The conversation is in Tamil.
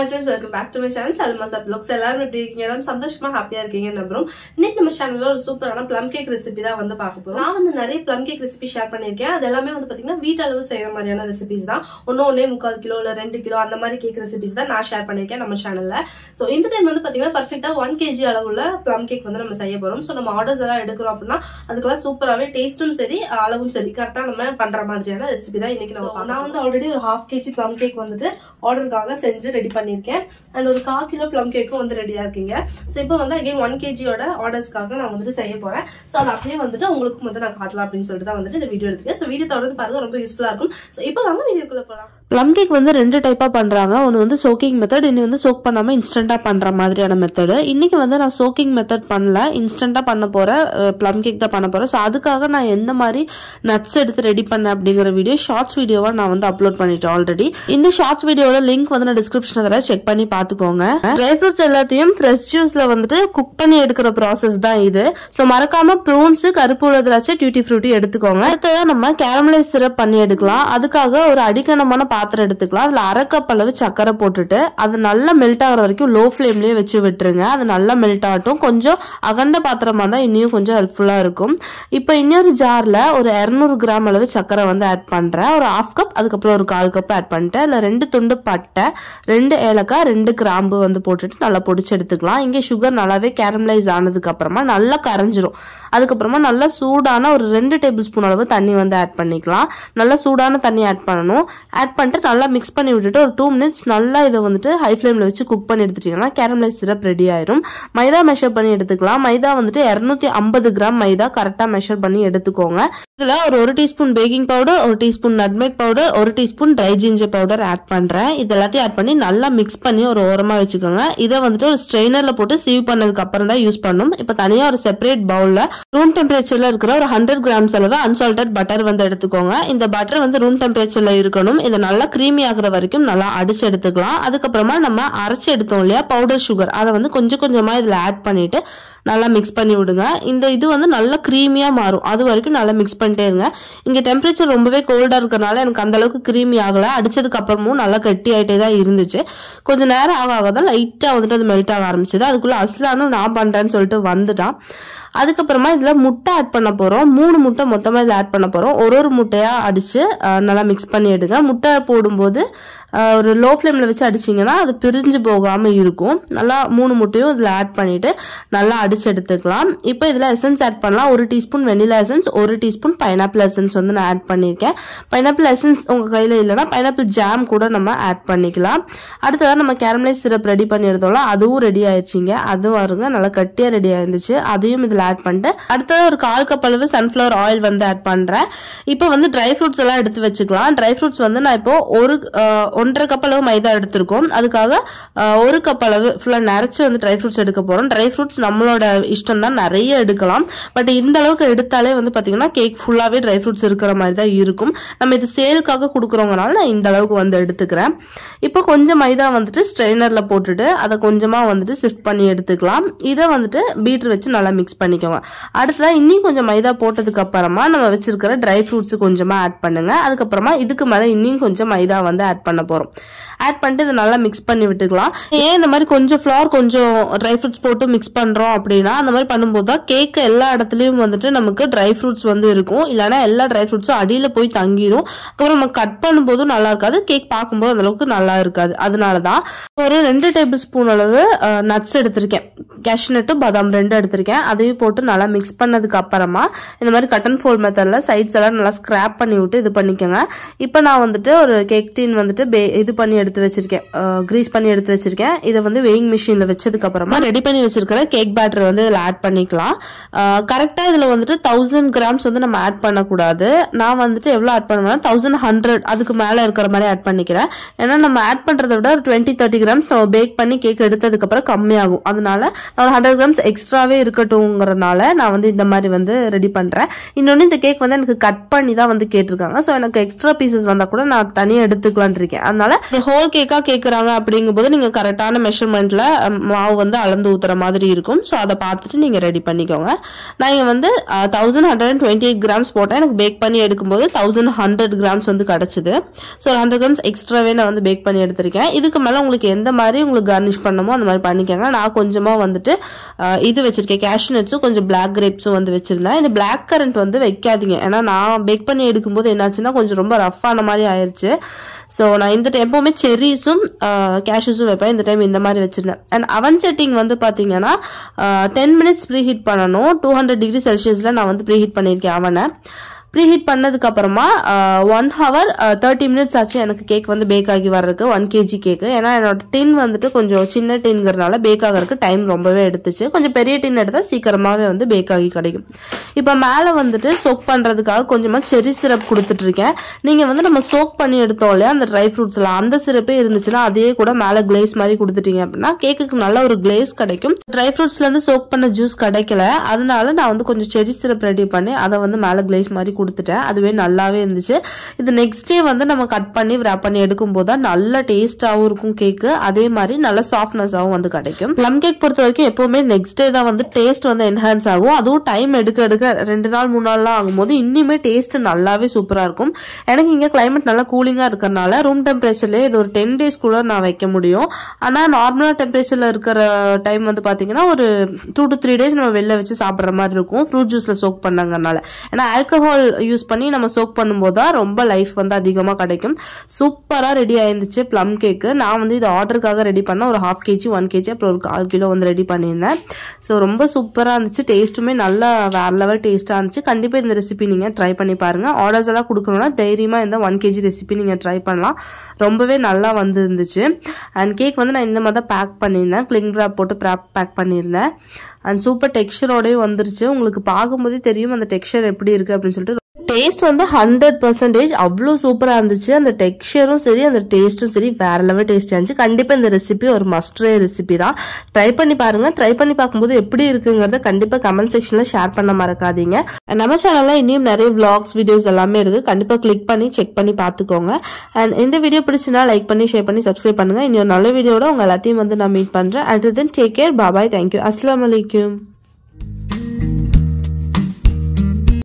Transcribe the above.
hi friends welcome back to my channel Salma's blogs எல்லாரும் எப்படி இருக்கீங்க எல்லாரும் சந்தோஷமா ஹாப்பியா இருக்கீங்க நம்புறோம் இன்னைக்கு நம்ம சேனல்ல ஒரு சூப்பரான ப்ளம் கேக் ரெசிபி தான் வந்து பார்க்க போறோம் நான் வந்து நிறைய ப்ளம் கேக் ரெசிபி ஷேர் பண்ணியிருக்கேன் அது எல்லாமே வந்து பாத்தீங்கன்னா வீட்டளவு செய்யற மாதிரியான ரெசிபிஸ் தான் ஒன்னு ஒன்னே முக்கால் கிலோ இல்ல ரெண்டு கிலோ அந்த மாதிரி கேக் ரெசிபிஸ் தான் நான் ஷேர் பண்ணியிருக்கேன் நம்ம சேனல்ல ஸோ இந்த டைம் வந்து பாத்தீங்கன்னா பர்ஃபெக்டா ஒன் கேஜி அளவுள்ள ப்ளம் கேக் வந்து நம்ம செய்ய போறோம் ஸோ நம்ம ஆர்டர்ஸ் எல்லாம் எடுக்கிறோம் அப்படின்னா அதுக்கெல்லாம் சூப்பராகவே டேஸ்ட்டும் சரி அளவும் சரி கரெக்டாக நம்ம பண்ற மாதிரியான ரெசிபி தான் இன்னைக்கு நம்ம நான் வந்து ஆல்ரெடி ஒரு ஹாஃப் கேஜி ப்ளம் கேக் வந்துட்டு ஆர்டருக்காக செஞ்சு ரெடி பண்ணியிருக்கேன் அண்ட் ஒரு கால் கிலோ ப்ளம் கேக்கும் வந்து ரெடியா இருக்கீங்க ஸோ இப்போ வந்து அகைன் ஒன் கேஜியோட ஆர்டர்ஸ்க்காக நான் வந்துட்டு செய்ய போறேன் ஸோ அது அப்படியே வந்துட்டு உங்களுக்கும் வந்து நான் காட்டலாம் அப்படின்னு சொல்லிட்டு தான் வந்துட்டு இந்த வீடியோ எடுத்துக்கேன் ஸோ வீடியோ தொடர்ந்து பாருங்க ரொம்ப யூஸ்ஃபுல்லா இருக்கும் ஸோ இப்போ வாங்க வீடியோக்குள்ள போகலாம் ப்ளம் கேக் வந்து ரெண்டு டைப்பாக பண்ணுறாங்க ஒன்று வந்து சோக்கிங் மெத்தட் இன்னும் வந்து சோக் பண்ணாமல் இன்ஸ்டண்ட்டாக பண்ணுற மாதிரியான மெத்தடு இன்றைக்கி வந்து நான் சோக்கிங் மெத்தட் பண்ணல இன்ஸ்டண்ட்டாக பண்ண போகிறேன் ப்ளம் கேக் தான் பண்ண போகிறேன் ஸோ அதுக்காக நான் எந்த மாதிரி நட்ஸ் எடுத்து ரெடி பண்ணேன் அப்படிங்கிற வீடியோ ஷார்ட்ஸ் வீடியோவாக நான் வந்து அப்லோட் பண்ணிட்டேன் ஆல்ரெடி இந்த ஷார்ட்ஸ் வீடியோட லிங்க் வந்து நான் டிஸ்கிரிப்ஷனில் தர செக் பண்ணி பார்த்துக்கோங்க ட்ரை ஃப்ரூட்ஸ் எல்லாத்தையும் ஃப்ரெஷ் ஜூஸில் வந்துட்டு குக் பண்ணி எடுக்கிற ப்ராசஸ் தான் இது ஸோ மறக்காம ப்ரூன்ஸு கருப்பு உள்ள திராட்சை டியூட்டி ஃப்ரூட்டி எடுத்துக்கோங்க அடுத்ததான் நம்ம கேரமலைஸ் சிரப் பண்ணி எடுக்கலாம் அதுக்காக ஒரு அடிக்கணமான பாத்திரம் எடுத்துக்கலாம் அதில் அரை கப் அளவு சர்க்கரை போட்டுட்டு அது நல்லா மெல்ட் ஆகிற வரைக்கும் லோ ஃப்ளேம்லேயே வச்சு விட்டுருங்க அது நல்லா மெல்ட் ஆகட்டும் கொஞ்சம் அகண்ட பாத்திரமாக தான் இன்னும் கொஞ்சம் ஹெல்ப்ஃபுல்லாக இருக்கும் இப்போ இன்னொரு ஜாரில் ஒரு இரநூறு கிராம் அளவு சர்க்கரை வந்து ஆட் பண்ணுறேன் ஒரு ஹாஃப் கப் அதுக்கப்புறம் ஒரு கால் கப் ஆட் பண்ணிட்டேன் இல்லை ரெண்டு துண்டு பட்டை ரெண்டு ஏலக்காய் ரெண்டு கிராம்பு வந்து போட்டுட்டு நல்லா பொடிச்சு எடுத்துக்கலாம் இங்கே சுகர் நல்லாவே கேரமலைஸ் ஆனதுக்கு அப்புறமா நல்லா கரைஞ்சிரும் அதுக்கப்புறமா நல்லா சூடான ஒரு ரெண்டு டேபிள் ஸ்பூன் அளவு தண்ணி வந்து ஆட் பண்ணிக்கலாம் நல்லா சூடான தண்ணி ஆட் பண்ணணும் ஆட் பண்ணிட்டு நல்லா மிக்ஸ் பண்ணி விட்டுட்டு ஒரு டூ மினிட்ஸ் நல்லா இதை வந்துட்டு ஹை ஃப்ளேமில் வச்சு குக் பண்ணி எடுத்துட்டீங்கன்னா கேரமலைஸ் சிரப் ரெடி ஆயிரும் மைதா மெஷர் பண்ணி எடுத்துக்கலாம் மைதா வந்துட்டு இரநூத்தி ஐம்பது கிராம் மைதா கரெக்டாக மெஷர் பண்ணி எடுத்துக்கோங்க இதில் ஒரு ஒரு டீஸ்பூன் பேக்கிங் பவுடர் ஒரு டீஸ்பூன் நட்மேக் பவுடர் ஒரு teaspoon dry ginger powder add பண்ணுறேன் இது எல்லாத்தையும் ஆட் பண்ணி நல்லா மிக்ஸ் பண்ணி ஒரு ஓரமாக வச்சுக்கோங்க இதை வந்துட்டு ஒரு ஸ்ட்ரெயினரில் போட்டு சீவ் பண்ணதுக்கு அப்புறம் தான் யூஸ் பண்ணணும் இப்போ தனியாக ஒரு செப்பரேட் பவுலில் ரூம் டெம்பரேச்சரில் இருக்கிற ஒரு ஹண்ட்ரட் கிராம்ஸ் அளவு அன்சால்டட் பட்டர் வந்து எடுத்துக்கோங்க இந்த பட்டர் வந்து ரூம் டெம்பரேச்சரில் இருக்கணும் இதை நல்லா க்ரீமி ஆகுற வரைக்கும் நல்லா அடிச்சு எடுத்துக்கலாம் அதுக்கப்புறமா நம்ம அரைச்சி எடுத்தோம் இல்லையா பவுடர் சுகர் அதை வந்து கொஞ்சம் கொஞ்சமாக இதில் ஆட் பண்ணிட்டு நல்லா மிக்ஸ் பண்ணி விடுங்க இந்த இது வந்து நல்லா க்ரீமியாக மாறும் அது வரைக்கும் நல்லா மிக்ஸ் பண்ணிட்டே இருங்க இங்கே டெம்பரேச்சர் ரொம்பவே கோல்டாக இருக்கிறனால எனக்கு அந்த அளவுக்கு க்ரீமி ஆகலை அடிச்சதுக்கு அப்புறமும் நல்லா கட்டி ஆகிட்டே தான் இருந்துச்சு கொஞ்சம் நேரம் ஆக ஆக தான் லைட்டாக வந்துட்டு அது மெல்ட் ஆக ஆரம்பிச்சது அதுக்குள்ளே அஸ்லானும் நான் பண்ணுறேன்னு சொல்லிட்டு வந்துட்டான் அதுக்கப்புறமா இதில் முட்டை ஆட் பண்ண போகிறோம் மூணு முட்டை மொத்தமாக இதில் ஆட் பண்ண போகிறோம் ஒரு ஒரு முட்டையாக அடித்து நல்லா மிக்ஸ் பண்ணி எடுங்க முட்டை போடும்போது ஒரு லோ ஃப்ளேமில் வச்சு அடிச்சிங்கன்னா அது பிரிஞ்சு போகாமல் இருக்கும் நல்லா மூணு முட்டையும் இதில் ஆட் பண்ணிவிட்டு நல்லா அடிச்சு எடுத்துக்கலாம் இப்போ இதில் எசன்ஸ் ஆட் பண்ணலாம் ஒரு டீஸ்பூன் வெனிலா எசன்ஸ் ஒரு டீஸ்பூன் பைனாப்பிள் எசன்ஸ் வந்து நான் ஆட் பண்ணியிருக்கேன் பைனாப்பிள் எசன்ஸ் உங்கள் கையில் இல்லைனா பைனாப்பிள் ஜாம் கூட நம்ம ஆட் பண்ணிக்கலாம் அடுத்ததாக நம்ம கேரமலைஸ் சிரப் ரெடி பண்ணி எடுத்தோம்ல அதுவும் ரெடி ஆயிடுச்சிங்க அதுவும் வருங்க நல்லா கட்டியாக ரெடி ஆயிருந்துச்சு அதையும் இதில் ஆட் பண்ணிட்டு அடுத்தது ஒரு கால் கப் அளவு சன்ஃப்ளவர் ஆயில் வந்து ஆட் பண்ணுறேன் இப்போ வந்து ட்ரை ஃப்ரூட்ஸ் எல்லாம் எடுத்து வச்சுக்கலாம் ட்ரை ஃப்ரூட்ஸ் வந்து நான் இப்போ ஒரு ஒன்றரை கப் அளவு மைதா எடுத்திருக்கோம் அதுக்காக ஒரு கப் அளவு ஃபுல்லாக நிறச்சி வந்து ட்ரை ஃப்ரூட்ஸ் எடுக்க போகிறோம் ட்ரை ஃப்ரூட்ஸ் நம்மளோட இஷ்டம் தான் நிறைய எடுக்கலாம் பட் இந்த அளவுக்கு எடுத்தாலே வந்து பார்த்தீங்கன்னா கேக் ஃபுல்லாகவே ட்ரை ஃப்ரூட்ஸ் இருக்கிற மாதிரி தான் இருக்கும் நம்ம இது சேலுக்காக கொடுக்குறவங்கனால நான் இந்த அளவுக்கு வந்து எடுத்துக்கிறேன் இப்போ கொஞ்சம் மைதா வந்துட்டு ஸ்ட்ரெயினரில் போட்டுட்டு அதை கொஞ்சமாக வந்துட்டு ஷிஃப்ட் பண்ணி எடுத்துக்கலாம் இதை வந்துட்டு பீட்ரு வச்சு நல்லா மிக்ஸ் பண்ணிக்கோங்க அடுத்ததாக இன்னும் கொஞ்சம் மைதா போட்டதுக்கு அப்புறமா நம்ம வச்சிருக்கிற ட்ரை ஃப்ரூட்ஸ் கொஞ்சமாக ஆட் பண்ணுங்க அதுக்கப்புறமா இதுக்கு மேலே இன்னும் கொஞ்சம் மைதா வந்து ஆட் பண்ண போகிறோம் ஆட் பண்ணிட்டு இதை நல்லா மிக்ஸ் பண்ணி விட்டுக்கலாம் ஏன் இந்த மாதிரி கொஞ்சம் ஃப்ளவர் கொஞ்சம் ட்ரை ஃப்ரூட்ஸ் போட்டு மிக்ஸ் பண்ணுறோம் அப்படின்னா அந்த மாதிரி பண்ணும்போது தான் கேக்கு எல்லா இடத்துலையும் வந்துட்டு நமக்கு ட்ரை ஃப்ரூட்ஸ் வந்து இருக்கும் இல்லைனா எல்லா ட்ரை ஃப்ரூட்ஸும் அடியில் போய் தங்கிரும் அப்புறம் நம்ம கட் பண்ணும்போதும் நல்லா இருக்காது கேக் பார்க்கும்போது அந்த அளவுக்கு நல்லா இருக்காது அதனால தான் ஒரு ரெண்டு டேபிள் ஸ்பூன் அளவு நட்ஸ் எடுத்திருக்கேன் கேஷ்நட்டு பாதாம் ரெண்டு எடுத்திருக்கேன் அதையும் போட்டு நல்லா மிக்ஸ் பண்ணதுக்கு அப்புறமா இந்த மாதிரி கட்டன் ஃபோல் மெத்தடில் சைட்ஸ் எல்லாம் நல்லா ஸ்க்ராப் பண்ணி விட்டு இது பண்ணிக்கோங்க இப்போ நான் வந்துட்டு ஒரு கேக் டீன் வந்துட்டு பே இது பண்ணி எடுத்து வச்சிருக்கேன் க்ரீஸ் பண்ணி எடுத்து வச்சிருக்கேன் இதை வந்து வெயிங் மிஷினில் வச்சதுக்கு அப்புறமா ரெடி பண்ணி வச்சிருக்கிற கேக் பேட்டர் வந்து இதில் ஆட் பண்ணிக்கலாம் கரெக்டாக இதில் வந்துட்டு தௌசண்ட் கிராம்ஸ் வந்து நம்ம ஆட் பண்ணக்கூடாது நான் வந்துட்டு எவ்வளோ ஆட் பண்ணுவேன் தௌசண்ட் ஹண்ட்ரட் அதுக்கு மேலே இருக்கிற மாதிரி ஆட் பண்ணிக்கிறேன் ஏன்னா நம்ம ஆட் பண்ணுறதை விட ஒரு டுவெண்ட்டி தேர்ட்டி கிராம்ஸ் நம்ம பேக் பண்ணி கேக் எடுத்ததுக்கப்புறம் கம்மியாகும் அதனால நான் ஒரு ஹண்ட்ரட் கிராம்ஸ் எக்ஸ்ட்ராவே இருக்கட்டும்ங்கிறனால நான் வந்து இந்த மாதிரி வந்து ரெடி பண்ணுறேன் இன்னொன்று இந்த கேக் வந்து எனக்கு கட் பண்ணி தான் வந்து கேட்டிருக்காங்க ஸோ எனக்கு எக்ஸ்ட்ரா பீசஸ் வந்தால் கூட நான் தனியாக எடுத்துக்கலான் இருக்கேன் அதனால ஹோல் கேக்காக கேட்குறாங்க அப்படிங்கும்போது நீங்கள் கரெக்டான மெஷர்மெண்ட்டில் மாவு வந்து அளந்து ஊற்றுற மாதிரி இருக்கும் ஸோ அதை பார்த்துட்டு நீங்கள் ரெடி பண்ணிக்கோங்க நான் இங்கே வந்து thousand hundred and twenty eight grams போட்டேன் எனக்கு பேக் பண்ணி எடுக்கும்போது தௌசண்ட் ஹண்ட்ரட் கிராம்ஸ் வந்து கிடச்சிது ஸோ ஹண்ட்ரட் கிராம்ஸ் எக்ஸ்ட்ராவே நான் வந்து பேக் பண்ணி எடுத்திருக்கேன் இதுக்கு மேலே உங்களுக்கு எந்த மாதிரி உங்களுக்கு கார்னிஷ் பண்ணணுமோ அந்த மாதிரி பண்ணிக்கோங்க நான் கொஞ்சமாக வந்துட்டு ஆஹ், இது வச்சிருக்கேன் கேஷ்யூ நட்ஸும் கொஞ்சம் பிளாக் கிரேப்ஸும் வந்து வச்சிருந்தேன் இந்த பிளாக் கரண்ட் வந்து வைக்காதீங்க ஏன்னா நான் பேக் பண்ணி எடுக்கும்போது என்னாச்சுன்னா கொஞ்சம் ரொம்ப ரஃப்பான மாதிரி ஆயிருச்சு ஸோ நான் இந்த டைம் எப்போவுமே செர்ரிஸும் கேஷ்யூஸும் வைப்பேன் இந்த டைம் இந்த மாதிரி வச்சிருந்தேன் அண்ட் அவன் செட்டிங் வந்து பார்த்தீங்கன்னா டென் மினிட்ஸ் ப்ரீ ஹீட் பண்ணணும் டூ ஹண்ட்ரட் டிகிரி செல்சியஸில் நான் வந்து ப்ரீ ஹீட் பண்ணியிருக்கேன் அவனை ப்ரீ ஹீட் பண்ணதுக்கு அப்புறமா ஒன் ஹவர் தேர்ட்டி மினிட்ஸ் ஆச்சு எனக்கு கேக் வந்து பேக் ஆகி வர்றதுக்கு ஒன் கேஜி கேக்கு ஏன்னா என்னோட டின் வந்துட்டு கொஞ்சம் சின்ன டின்ங்கிறனால பேக் ஆகிறதுக்கு டைம் ரொம்பவே எடுத்துச்சு கொஞ்சம் பெரிய டின் எடுத்தால் சீக்கிரமாகவே வந்து பேக் ஆகி கிடைக்கும் இப்போ மேலே வந்துட்டு சோக் பண்ணுறதுக்காக கொஞ்சமாக செரி சிரப் கொடுத்துட்ருக்கேன் நீங்கள் வந்து நம்ம சோக் பண்ணி எடுத்தோம் இல்லையா அந்த ட்ரை ஃப்ரூட்ஸில் அந்த சிரப்பே இருந்துச்சுன்னா அதே கூட மேலே கிளேஸ் மாதிரி கொடுத்துட்டீங்க அப்படின்னா கேக்குக்கு நல்ல ஒரு கிளேஸ் கிடைக்கும் ட்ரை ஃப்ரூட்ஸ்லேருந்து சோக் பண்ண ஜூஸ் கிடைக்கல அதனால நான் வந்து கொஞ்சம் செரி சிரப் ரெடி பண்ணி அதை வந்து மேலே கிளேஸ் மாதிரி கொடுத்துட்டேன் அதுவே நல்லாவே இருந்துச்சு இது நெக்ஸ்ட் டே வந்து நம்ம கட் பண்ணி wrap பண்ணி எடுக்கும்போது தான் நல்ல டேஸ்டாகவும் இருக்கும் கேக்கு அதே மாதிரி நல்ல சாஃப்ட்னஸாகவும் வந்து கிடைக்கும் ப்ளம் கேக் பொறுத்த வரைக்கும் எப்போவுமே நெக்ஸ்ட் டே தான் வந்து டேஸ்ட் வந்து என்ஹான்ஸ் ஆகும் அதுவும் டைம் எடுக்க எடுக்க ரெண்டு நாள் மூணு நாள்லாம் ஆகும்போது இன்னுமே டேஸ்ட் நல்லாவே சூப்பராக இருக்கும் எனக்கு இங்கே climate நல்லா கூலிங்காக இருக்கிறனால ரூம் டெம்பரேச்சர்லேயே இது ஒரு டென் டேஸ் கூட நான் வைக்க முடியும் ஆனால் நார்மலாக டெம்பரேச்சரில் இருக்கிற டைம் வந்து பார்த்தீங்கன்னா ஒரு டூ டு த்ரீ டேஸ் நம்ம வெளில வச்சு சாப்பிட்ற மாதிரி இருக்கும் ஃப்ரூட் ஜூஸில் சோக் பண்ணாங்கனால ஏன்னா ஆல்கஹால் யூஸ் பண்ணி நம்ம சோக் பண்ணும்போது தான் ரொம்ப லைஃப் வந்து அதிகமாக கிடைக்கும் சூப்பராக ரெடி ஆயிருந்துச்சு ப்ளம் கேக்கு நான் வந்து இது ஆர்டருக்காக ரெடி பண்ண ஒரு ஹாஃப் கேஜி ஒன் கேஜி அப்புறம் ஒரு கால் கிலோ வந்து ரெடி பண்ணியிருந்தேன் ஸோ ரொம்ப சூப்பராக இருந்துச்சு டேஸ்ட்டுமே நல்லா வேற லெவல் டேஸ்ட்டாக இருந்துச்சு கண்டிப்பாக இந்த ரெசிபி நீங்கள் ட்ரை பண்ணி பாருங்கள் ஆர்டர்ஸ் எல்லாம் கொடுக்கணும்னா தைரியமாக இந்த ஒன் கேஜி ரெசிபி நீங்கள் ட்ரை பண்ணலாம் ரொம்பவே நல்லா வந்து இருந்துச்சு அண்ட் கேக் வந்து நான் இந்த மாதிரி தான் பேக் பண்ணியிருந்தேன் கிளிங் ட்ராப் போட்டு பேக் பண்ணியிருந்தேன் அண்ட் சூப்பர் டெக்ஸ்சரோடய வந்துருச்சு உங்களுக்கு பார்க்கும்போதே தெரியும் அந்த டெக்ஸ்சர் எப்படி இருக்குது அப்படின்னு சொல்லிட்டு டேஸ்ட் வந்து ஹண்ட்ரட் பர்சன்டேஜ் அவ்வளோ சூப்பராக இருந்துச்சு அந்த டெக்ஸ்சரும் சரி அந்த டேஸ்ட்டும் சரி வேற லெவல் டேஸ்டாக இருந்துச்சு கண்டிப்பாக இந்த ரெசிபி ஒரு மஸ்ட்ரே ரெசிபி தான் ட்ரை பண்ணி பாருங்க ட்ரை பண்ணி பார்க்கும்போது எப்படி இருக்குங்கிறத கண்டிப்பாக கமெண்ட் செக்ஷனில் ஷேர் பண்ண மறக்காதீங்க நம்ம சேனலில் இன்னும் நிறைய vlogs வீடியோஸ் எல்லாமே இருக்குது கண்டிப்பாக கிளிக் பண்ணி செக் பண்ணி பார்த்துக்கோங்க அண்ட் இந்த வீடியோ பிடிச்சினா லைக் பண்ணி ஷேர் பண்ணி சப்ஸ்கிரைப் பண்ணுங்க இன்னொரு நல்ல வீடியோட உங்க எல்லாத்தையும் வந்து நான் மீட் பண்ணுறேன் and then take care bye bye thank you அஸ்லாம் வலைக்கும்